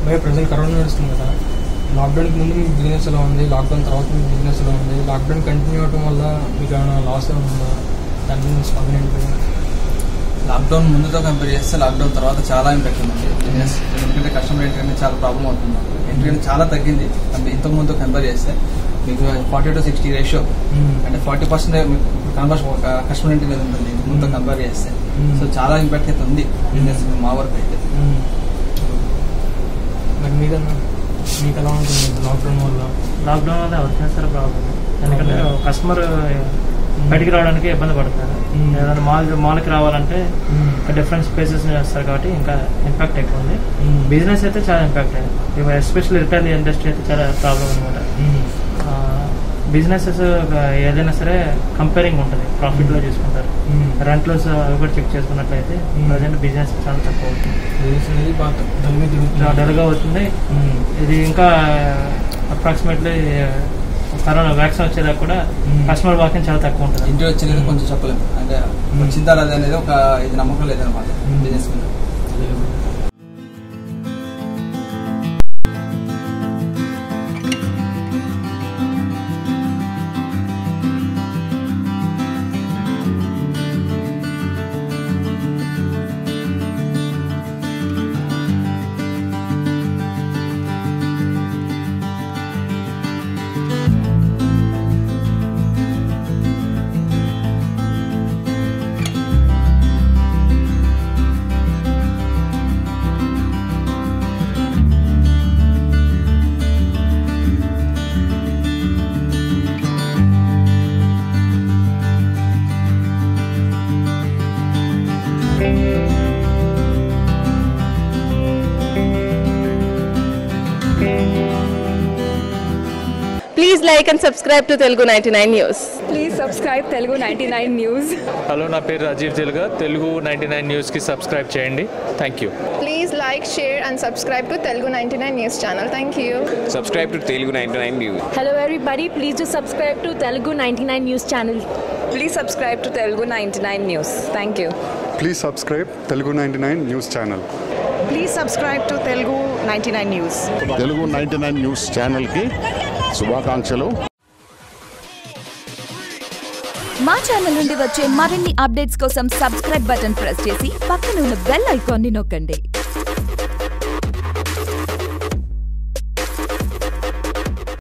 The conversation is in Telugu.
భయ ప్రజెంట్ కరోనా నడుస్తుంది కదా లాక్డౌన్కి ముందు మీ బిజినెస్ ఎలా ఉంది లాక్డౌన్ తర్వాత మీ బిజినెస్ ఎలా ఉంది లాక్డౌన్ కంటిన్యూ అవడం వల్ల మీకు ఏమైనా లాస్ ఏమైనా ఉందా దాని గురించి స్పందన ఏంటి లాక్డౌన్ ముందుతో కంపేర్ చేస్తే లాక్డౌన్ తర్వాత చాలా ఇంపాక్ట్ ఉంది బిజినెస్ ఎందుకంటే కస్టమర్ ఎంట్రీ అనేది చాలా ప్రాబ్లం అవుతుంది మాకు ఎంట్రీ అనేది చాలా తగ్గింది అంటే ఇంతకు ముందు కంపేర్ చేస్తే మీకు ఫార్టీ టు సిక్స్టీ రేషియో అంటే forty percent converse customer entry అనేది ఉంటుంది ఇంతకు ముందు Hmm. కంపేర్ చేస్తే Hmm. సో చాలా ఇంపాక్ట్ అయితే ఉంది బిజినెస్ మా వరకు అయితే మరి మీదన్నా మీకు ఎలా ఉంటుంది లాక్డౌన్ వల్ల లాక్డౌన్ వల్ల ఎవరికైనా సరే ప్రాబ్లం ఎందుకంటే కస్టమర్ బయటికి రావడానికి ఇబ్బంది పడతారు Hmm. ఏదైనా మాల్ మాల్కి రావాలంటే డిఫరెంట్ స్పేసెస్ చేస్తారు కాబట్టి ఇంకా ఇంపాక్ట్ ఎక్కువ ఉంది బిజినెస్ అయితే చాలా ఇంపాక్ట్ అయింది ఎస్పెషల్లీ రిటైల్ ఇండస్ట్రీ అయితే చాలా ప్రాబ్లం అనమాట బిజినెసెస్ ఏదైనా సరే కంపేరింగ్ ఉంటుంది ప్రాఫిట్ లో చూసుకుంటారు రెంట్లోస్ అవి కూడా చెక్ చేసుకున్నట్లయితే Hmm. ప్రజెంట్ బిజినెస్ చాలా తక్కువ అవుతుంది బిజినెస్ అనేది బాగా డల్గా చాలా తిరుగుతుంది డల్గా అవుతుంది ఇది ఇంకా అప్రాక్సిమేట్లీ కరోనా వ్యాక్సిన్ వచ్చేదాకా కూడా Hmm. కస్టమర్ వాకింగ్ చాలా తక్కువ ఉంటుంది ఇంటి వచ్చినది కొంచెం చెప్పలేము అంటే వచ్చిందా లేదా అనేది ఒక ఇది నమ్మకం లేదనమాట Hmm. బిజినెస్ మీద Please like and subscribe to Telugu 99 News. Please subscribe Telugu ninety nine news hello నా పేరు రాజీవ్ తెలుగా తెలుగు నైంటీ నైన్ న్యూస్కి సబ్స్క్రైబ్ చేయండి thank you Please like, share, and subscribe to Telugu 99 News channel. Thank you. subscribe to Telugu 99 News. Hello everybody, please do subscribe to Telugu 99 News channel. Please subscribe to Telugu ninety nine news thank you please subscribe Telugu ninety nine news channel please subscribe to Telugu ninety nine news Telugu ninety nine news ఛానల్కి శుభాకాంక్షలు మా ఛానల్ నుండి వచ్చే మరిన్ని అప్డేట్స్ కోసం సబ్స్క్రైబ్ బటన్ ప్రెస్ చేసి పక్కన ఉన్న బెల్ ఐకాన్ని నొక్కండి